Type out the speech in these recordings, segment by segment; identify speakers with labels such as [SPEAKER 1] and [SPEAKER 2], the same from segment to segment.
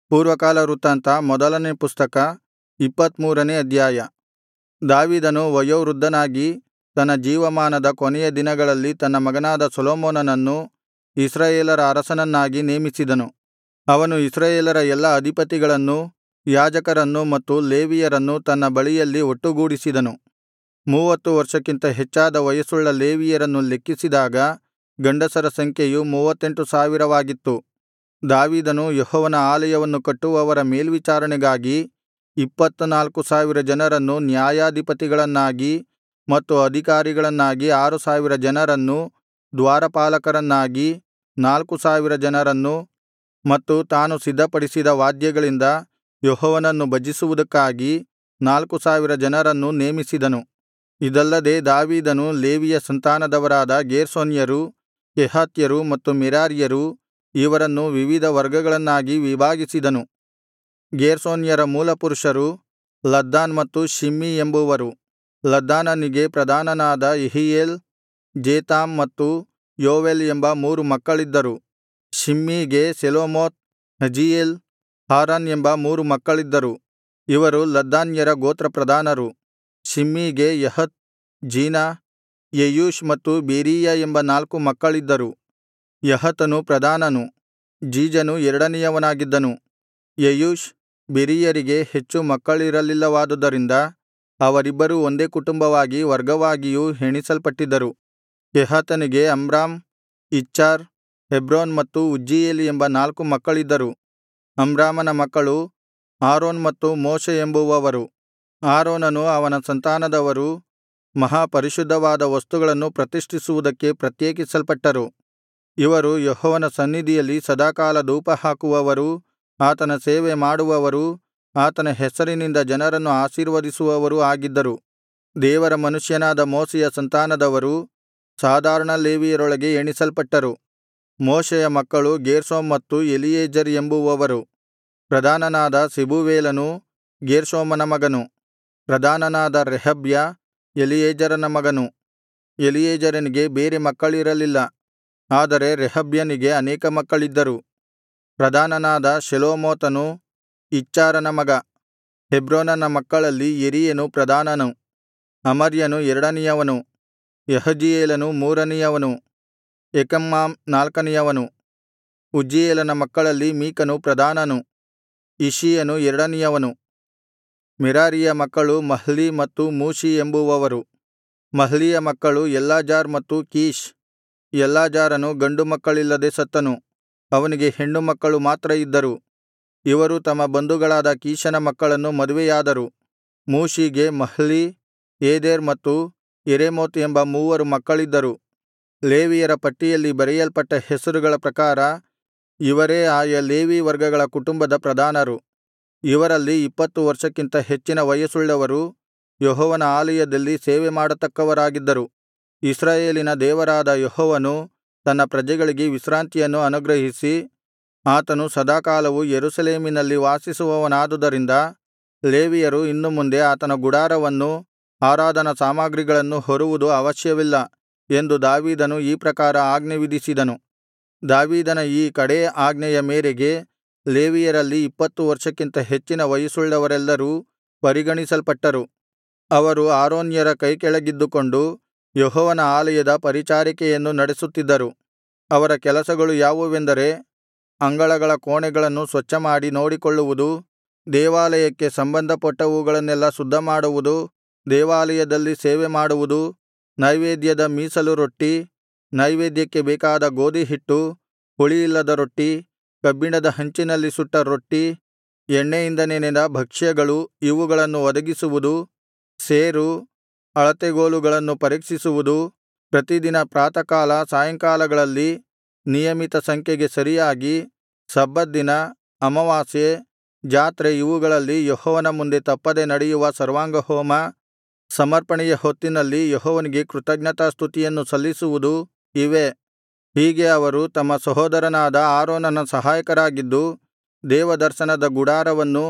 [SPEAKER 1] ಪೂರ್ವಕಾಲ ವೃತ್ತಾಂತ ಮೊದಲನೇ ಪುಸ್ತಕ ಇಪ್ಪತ್ತಮೂರನೇ ಅಧ್ಯಾಯ ದಾವೀದನು ವಯೋವೃದ್ಧನಾಗಿ ತನ್ನ ಜೀವಮಾನದ ಕೊನೆಯ ದಿನಗಳಲ್ಲಿ ತನ್ನ ಮಗನಾದ ಸೊಲೊಮೋನನನ್ನು ಇಸ್ರಾಯೇಲರ ಅರಸನನ್ನಾಗಿ ನೇಮಿಸಿದನು ಅವನು ಇಸ್ರಾಯೇಲರ ಎಲ್ಲಾ ಅಧಿಪತಿಗಳನ್ನೂ ಯಾಜಕರನ್ನೂ ಮತ್ತು ಲೇವಿಯರನ್ನೂ ತನ್ನ ಬಳಿಯಲ್ಲಿ ಒಟ್ಟುಗೂಡಿಸಿದನು ಮೂವತ್ತು ವರ್ಷಕ್ಕಿಂತ ಹೆಚ್ಚಾದ ವಯಸ್ಸುಳ್ಳ ಲೇವಿಯರನ್ನು ಲೆಕ್ಕಿಸಿದಾಗ ಗಂಡಸರ ಸಂಖ್ಯೆಯು ಮೂವತ್ತೆಂಟು ಸಾವಿರವಾಗಿತ್ತು ದಾವೀದನು ಯೆಹೋವನ ಆಲಯವನ್ನು ಕಟ್ಟುವವರ ಮೇಲ್ವಿಚಾರಣೆಗಾಗಿ ಇಪ್ಪತ್ತನಾಲ್ಕು ಸಾವಿರ ಜನರನ್ನು ನ್ಯಾಯಾಧಿಪತಿಗಳನ್ನಾಗಿ ಮತ್ತು ಅಧಿಕಾರಿಗಳನ್ನಾಗಿ ಆರು ಸಾವಿರ ಜನರನ್ನೂ ದ್ವಾರಪಾಲಕರನ್ನಾಗಿ ನಾಲ್ಕು ಸಾವಿರ ಜನರನ್ನೂ ಮತ್ತು ತಾನು ಸಿದ್ಧಪಡಿಸಿದ ವಾದ್ಯಗಳಿಂದ ಯೆಹೋವನನ್ನು ಭಜಿಸುವುದಕ್ಕಾಗಿ ನಾಲ್ಕು ಸಾವಿರ ಜನರನ್ನೂ ನೇಮಿಸಿದನು ಇದಲ್ಲದೆ ದಾವೀದನು ಲೇವಿಯ ಸಂತಾನದವರಾದ ಗೇರ್ಷೋನ್ಯರು ಕೆಹಾತ್ಯರು ಮತ್ತು ಮೆರಾರಿಯರು ಇವರನ್ನು ವಿವಿಧ ವರ್ಗಗಳನ್ನಾಗಿ ವಿಭಾಗಿಸಿದನು ಗೇರ್ಷೋನ್ಯರ ಮೂಲಪುರುಷರು ಲದ್ದಾನ್ ಮತ್ತು ಶಿಮ್ಮೀ ಎಂಬುವರು ಲದ್ದಾನನಿಗೆ ಪ್ರಧಾನನಾದ ಯೆಹೀಯೇಲ್ ಜೇತಾಮ್ ಮತ್ತು ಯೋವೇಲ್ ಎಂಬ ಮೂರು ಮಕ್ಕಳಿದ್ದರು ಶಿಮ್ಮೀಗೆ ಶೆಲೋಮೋತ್ ಹಜೀಯೇಲ್ ಹಾರಾನ್ ಎಂಬ ಮೂರು ಮಕ್ಕಳಿದ್ದರು ಇವರು ಲದ್ದಾನ್ಯರ ಗೋತ್ರಪ್ರಧಾನರು ಶಿಮ್ಮೀಗೆ ಯಹತ್ ಜೀನಾ ಯೆಯೂಷ್ ಮತ್ತು ಬೆರೀಯ ಎಂಬ ನಾಲ್ಕು ಮಕ್ಕಳಿದ್ದರು ಯಹತನು ಪ್ರಧಾನನು ಜೀಜನು ಎರಡನೆಯವನಾಗಿದ್ದನು ಯೆಯೂಷ್ ಬೆರೀಯರಿಗೆ ಹೆಚ್ಚು ಮಕ್ಕಳಿರಲಿಲ್ಲವಾದುದರಿಂದ ಅವರಿಬ್ಬರೂ ಒಂದೇ ಕುಟುಂಬವಾಗಿ ವರ್ಗವಾಗಿಯೂ ಎಣಿಸಲ್ಪಟ್ಟಿದ್ದರು ಕೆಹಾತನಿಗೆ ಅಮ್ರಾಮ್ ಇಚ್ಹಾರ್ ಹೆಬ್ರೋನ್ ಮತ್ತು ಉಜ್ಜೀಯೇಲ್ ಎಂಬ ನಾಲ್ಕು ಮಕ್ಕಳಿದ್ದರು ಅಮ್ರಾಮನ ಮಕ್ಕಳು ಆರೋನ್ ಮತ್ತು ಮೋಶೆ ಎಂಬುವವರು ಆರೋನನೂ ಅವನ ಸಂತಾನದವರೂ ಮಹಾಪರಿಶುದ್ಧವಾದ ವಸ್ತುಗಳನ್ನು ಪ್ರತಿಷ್ಠಿಸುವುದಕ್ಕೆ ಪ್ರತ್ಯೇಕಿಸಲ್ಪಟ್ಟರು ಇವರು ಯೆಹೋವನ ಸನ್ನಿಧಿಯಲ್ಲಿ ಸದಾಕಾಲ ಧೂಪಹಾಕುವವರೂ ಆತನ ಸೇವೆ ಮಾಡುವವರೂ ಆತನ ಹೆಸರಿನಿಂದ ಜನರನ್ನು ಆಶೀರ್ವದಿಸುವವರೂ ಆಗಿದ್ದರು ದೇವರ ಮನುಷ್ಯನಾದ ಮೋಶೆಯ ಸಂತಾನದವರು ಸಾಧಾರಣ ಲೇವಿಯರೊಳಗೆ ಎಣಿಸಲ್ಪಟ್ಟರು ಮೋಶೆಯ ಮಕ್ಕಳು ಗೇರ್ಷೋಮ್ ಮತ್ತು ಎಲೀಯೆಜೆರ್ ಎಂಬುವವರು ಪ್ರಧಾನನಾದ ಶೆಬೂವೇಲನು ಗೇರ್ಷೋಮನ ಮಗನು ಪ್ರಧಾನನಾದ ರೆಹಬ್ಯ ಎಲೀಯೆಜೆರನ ಮಗನು ಎಲೀಯೆಜೆರನಿಗೆ ಬೇರೆ ಮಕ್ಕಳಿರಲಿಲ್ಲ ಆದರೆ ರೆಹಬ್ಯನಿಗೆ ಅನೇಕ ಮಕ್ಕಳಿದ್ದರು ಪ್ರಧಾನನಾದ ಶೆಲೋಮೋತನು ಇಚ್ಹಾರನ ಮಗ ಹೆಬ್ರೋನನ ಮಕ್ಕಳಲ್ಲಿ ಯೆರೀಯನು ಪ್ರಧಾನನು ಅಮರ್ಯನು ಎರಡನೆಯವನು ಯಹಜೀಯೇಲನು ಮೂರನೆಯವನು ಯೆಕಮ್ಮಾಮ್ ನಾಲ್ಕನೆಯವನು ಉಜ್ಜೀಯೇಲನ ಮಕ್ಕಳಲ್ಲಿ ಮೀಕನು ಪ್ರಧಾನನು ಇಷ್ಷೀಯನು ಎರಡನೆಯವನು ಮೆರಾರಿಯ ಮಕ್ಕಳು ಮಹ್ಲೀ ಮತ್ತು ಮೂಷೀ ಎಂಬುವವರು ಮಹ್ಲೀಯ ಮಕ್ಕಳು ಎಲ್ಲಾಜಾರ್ ಮತ್ತು ಕೀಷ್ ಎಲ್ಲಾಜಾರನು ಗಂಡು ಮಕ್ಕಳಿಲ್ಲದೆ ಸತ್ತನು ಅವನಿಗೆ ಹೆಣ್ಣು ಮಕ್ಕಳು ಮಾತ್ರ ಇದ್ದರು ಇವರು ತಮ್ಮ ಬಂಧುಗಳಾದ ಕೀಷನ ಮಕ್ಕಳನ್ನು ಮದುವೆಯಾದರು ಮೂಷೀಗೆ ಮಹ್ಲೀ ಏದೆರ್ ಮತ್ತು ಯೆರೇಮೋತ್ ಎಂಬ ಮೂವರು ಮಕ್ಕಳಿದ್ದರು ಲೇವಿಯರ ಪಟ್ಟಿಯಲ್ಲಿ ಬರೆಯಲ್ಪಟ್ಟ ಹೆಸರುಗಳ ಪ್ರಕಾರ ಇವರೇ ಆಯಾ ಲೇವಿ ವರ್ಗಗಳ ಕುಟುಂಬದ ಪ್ರಧಾನರು ಇವರಲ್ಲಿ ಇಪ್ಪತ್ತು ವರ್ಷಕ್ಕಿಂತ ಹೆಚ್ಚಿನ ವಯಸ್ಸುಳ್ಳವರು ಯೆಹೋವನ ಆಲಯದಲ್ಲಿ ಸೇವೆಮಾಡತಕ್ಕವರಾಗಿದ್ದರು ಇಸ್ರಾಯೇಲಿನ ದೇವರಾದ ಯೆಹೋವನು ತನ್ನ ಪ್ರಜೆಗಳಿಗೆ ವಿಶ್ರಾಂತಿಯನ್ನು ಅನುಗ್ರಹಿಸಿ ಆತನು ಸದಾಕಾಲವು ಯೆರೂಸಲೇಮಿನಲ್ಲಿ ವಾಸಿಸುವವನಾದುದರಿಂದ ಲೇವಿಯರು ಇನ್ನು ಮುಂದೆ ಆತನ ಗುಡಾರವನ್ನೂ ಆರಾಧನಾ ಸಾಮಗ್ರಿಗಳನ್ನೂ ಹೊರುವುದು ಅವಶ್ಯವಿಲ್ಲ ಎಂದು ದಾವೀದನು ಈ ಪ್ರಕಾರ ಆಜ್ಞೆ ವಿಧಿಸಿದನು ದಾವೀದನ ಈ ಕಡೇ ಆಜ್ಞೆಯ ಮೇರೆಗೆ ಲೇವಿಯರಲ್ಲಿ ಇಪ್ಪತ್ತು ವರ್ಷಕ್ಕಿಂತ ಹೆಚ್ಚಿನ ವಯಸ್ಸುಳ್ಳವರೆಲ್ಲರೂ ಪರಿಗಣಿಸಲ್ಪಟ್ಟರು ಅವರು ಆರೋನ್ಯರ ಕೈಕೆಳಗಿದ್ದುಕೊಂಡು ಯೆಹೋವನ ಆಲಯದ ಪರಿಚಾರಿಕೆಯನ್ನು ನಡೆಸುತ್ತಿದ್ದರು ಅವರ ಕೆಲಸಗಳು ಯಾವುವೆಂದರೆ ಅಂಗಳಗಳ ಕೋಣೆಗಳನ್ನು ಸ್ವಚ್ಛಮಾಡಿ ನೋಡಿಕೊಳ್ಳುವುದು ದೇವಾಲಯಕ್ಕೆ ಸಂಬಂಧಪಟ್ಟವುಗಳನ್ನೆಲ್ಲಾ ಶುದ್ಧಮಾಡುವುದು ದೇವಾಲಯದಲ್ಲಿ ಸೇವೆಮಾಡುವುದು ನೈವೇದ್ಯದ ಮೀಸಲು ರೊಟ್ಟಿ ನೈವೇದ್ಯಕ್ಕೆ ಬೇಕಾದ ಗೋದಿಹಿಟ್ಟು ಹುಳಿಯಿಲ್ಲದ ರೊಟ್ಟಿ ಕಬ್ಬಿಣದ ಹಂಚಿನಲ್ಲಿ ಸುಟ್ಟ ರೊಟ್ಟಿ ಎಣ್ಣೆಯಿಂದ ನೆನೆದ ಭಕ್ಷ್ಯಗಳು ಇವುಗಳನ್ನು ಒದಗಿಸುವುದು ಸೇರು ಅಳತೆಗೋಲುಗಳನ್ನು ಪರೀಕ್ಷಿಸುವುದು ಪ್ರತಿದಿನ ಪ್ರಾತಃಕಾಲ ಸಾಯಂಕಾಲಗಳಲ್ಲಿ ನಿಯಮಿತ ಸಂಖ್ಯೆಗೆ ಸರಿಯಾಗಿ ಸಬ್ಬತ್ ದಿನ ಅಮಾವಾಸ್ಯೆ ಜಾತ್ರೆ ಇವುಗಳಲ್ಲಿ ಯೆಹೋವನ ಮುಂದೆ ತಪ್ಪದೆ ನಡೆಯುವ ಸರ್ವಾಂಗಹೋಮ ಸಮರ್ಪಣೆಯ ಹೊತ್ತಿನಲ್ಲಿ ಯೆಹೋವನಿಗೆ ಕೃತಜ್ಞತಾಸ್ತುತಿಯನ್ನು ಸಲ್ಲಿಸುವುದು ಇವೇ ಹೀಗೆ ಅವರು ತಮ್ಮ ಸಹೋದರನಾದ ಆರೋನನ ಸಹಾಯಕರಾಗಿದ್ದು ದೇವದರ್ಶನದ ಗುಡಾರವನ್ನೂ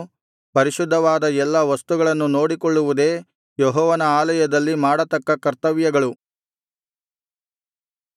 [SPEAKER 1] ಪರಿಶುದ್ಧವಾದ ಎಲ್ಲಾ ವಸ್ತುಗಳನ್ನು ನೋಡಿಕೊಳ್ಳುವುದೇ ಯೆಹೋವನ ಆಲಯದಲ್ಲಿ ಮಾಡತಕ್ಕ ಕರ್ತವ್ಯಗಳು